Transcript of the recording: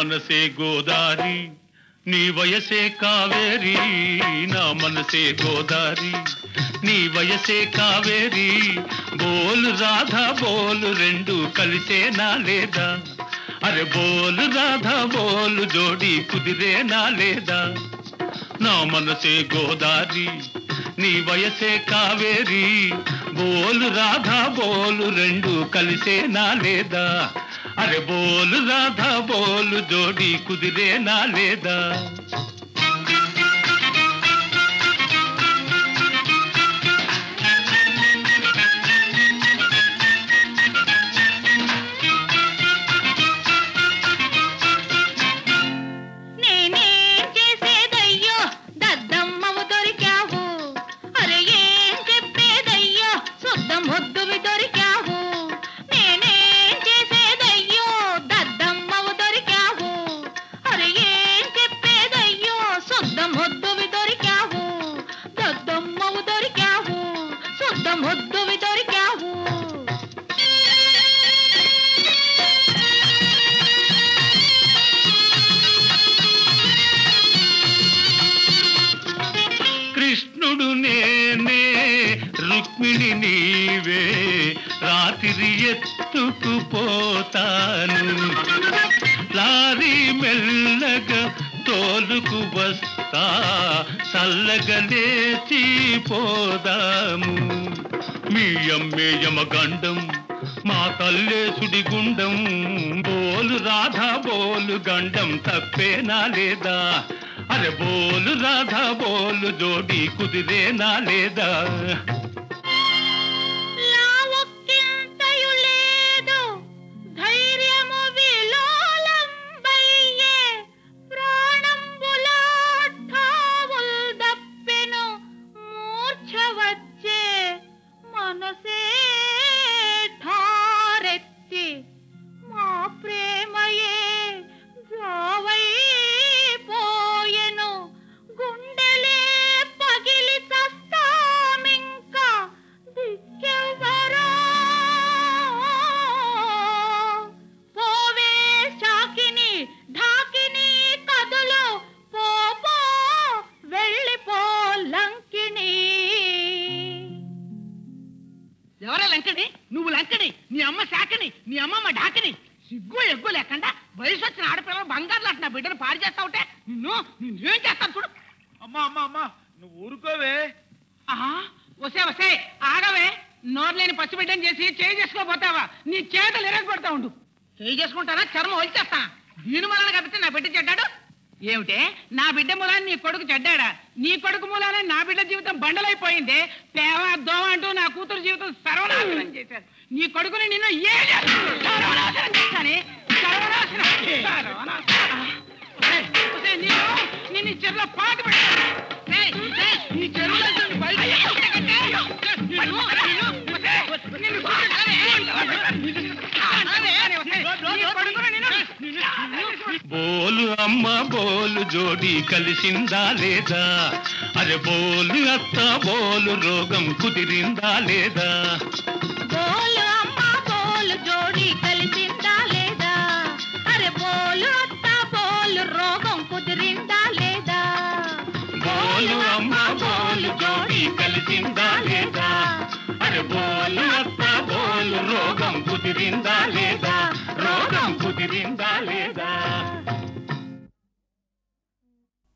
మనసే గోదారి నీ వయసే కావేరి నా మనసే గోదారి నీ వయసే కావేరి బోలు రాధా బోలు రెండు కలిసేనా లేదా అరే బోలు రాధా బోలు జోడి కుదిరేనా లేదా నా మనసే గోదారి నీ వయసే కావేరి బోలు రాధా బోలు రెండు కలిసేనా లేదా అరే బోలు రాధా బోలు జోడి కుదిరేనా లేదా నేనేం చేసేదయ్యో దద్దమ్మవు దొరికావు అరే ఏం చెప్పేదయ్యో శుద్ధ ముద్దువి దొరికావు నేనేం చేసేదయ్యో దద్దమ్మవు దొరికావు అరే ఏం చెప్పేదయ్యో శుద్ధ ముద్దువి దొరికావు దద్దమ్మవు దొరికావు శుద్ధ ముద్దువి దొరికావు కృష్ణుడు నేనే రుక్మిణి నీవే రాత్రి ఎత్తుకుపోతాను లారీ మెల్లగా తోలుకు వస్తా చల్లగా లేచి పోదాము మీ అమ్మే యమగండం మా తల్లే సుడిగుండం బోలు రాధా బోలు గండం తప్పేనా లేదా అరే బోలు రాధా బోలు జోడి కుదిరేనా లేదా లావొక్కింతయు లేదు ధైర్యము విలోలంబయ్యే ప్రాణంబులాఠావుల్ దప్పెను మూర్ఛ వచ్చే మనసే ఠారెత్తి మా ప్రేమయే జావైపోయెను గుండెలే పగిలి చస్తామింకా దిక్కెవ్వరో పోవే శాకిని ఢాకిని కదులు పో పో వెళ్ళిపో లంకిని ఎవరా లంకడి నువ్వు లంకడి నీ అమ్మ శాఖని నీ అమ్మమ్మ ఢాకని సిగ్గు ఎగ్గు లేకుండా వయసు వచ్చిన ఆడపిల్లలు బంగారు లాంటి నా బిడ్డను పాడు చేస్తావుటే నిన్ను నిన్నేం చేస్తాను చూడు అమ్మా అమ్మా అమ్మా నువ్వు ఊరుకోవే ఆహా వసే వసే ఆగవే నోరు లేని పచ్చి బిడ్డని చేసి చేయి చేసుకోపోతావా నీ చేతులు ఎరగొడతా ఉండు చేయి చేసుకుంటానా చర్మం వచ్చేస్తా దీని వలన కాబట్టి నా బిడ్డ చెడ్డాడు ఏమిటే నా బిడ్డ మూలాన్ని నీ కొడుకు చెడ్డాడా నీ కొడుకు మూలానే నా బిడ్డ జీవితం బండలైపోయింది పేవ దోమ అంటూ నా కూతురు జీవితం సర్వనాశనం చేశారు నీ కొడుకుని నిన్ను ఏ సర్వనాశనం చేశానే సర్వనాశనం సర్వనాశనం. ఒసేయ్, ఒసేయ్, నిన్ను నిన్ను ఈ చెరువులో పాతి పెట్టాను ఏయ్, ఏయ్, ఈ చెరువులో నుంచి బయట ఎక్కడికంటే? నిన్ను, నిన్ను, ఒసేయ్, నిన్ను చూడగానే, అరే, ఒసేయ్, నీ కొడుకుని నిన్ను- నిన్ను- బోలు అమ్మ బోలు జోడి కలిసిందా లేదా అరే బోలు అత్త బోలు రోగం కుదిరిందా లేదా బోలు అమ్మ బోలు జోడి కలిసిందా లేదా అరే బోలు అత్త బోలు రోగం కుదిరిందా లేదా బోలు అమ్మ బోలు జోడి కలిసిందా లేదా అరే బోలు అత్త బోలు రోగం కుదిరిందా లేదా రోగం కుదిరిందా లేదా